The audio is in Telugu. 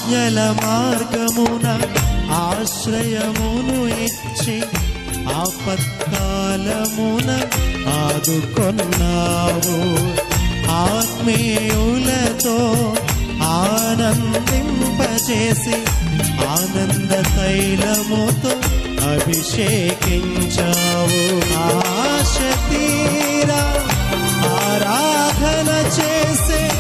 ఆజ్ఞల మార్గమున ఆశ్రయమును ఇచ్చి ఆపత్కాలమున ఆదుకొన్నావు ఆత్మీయులతో ఆనందింపచేసి ఆనంద తైలముతో అభిషేకించావు ఆశ తీరా ఆరాధన చేసే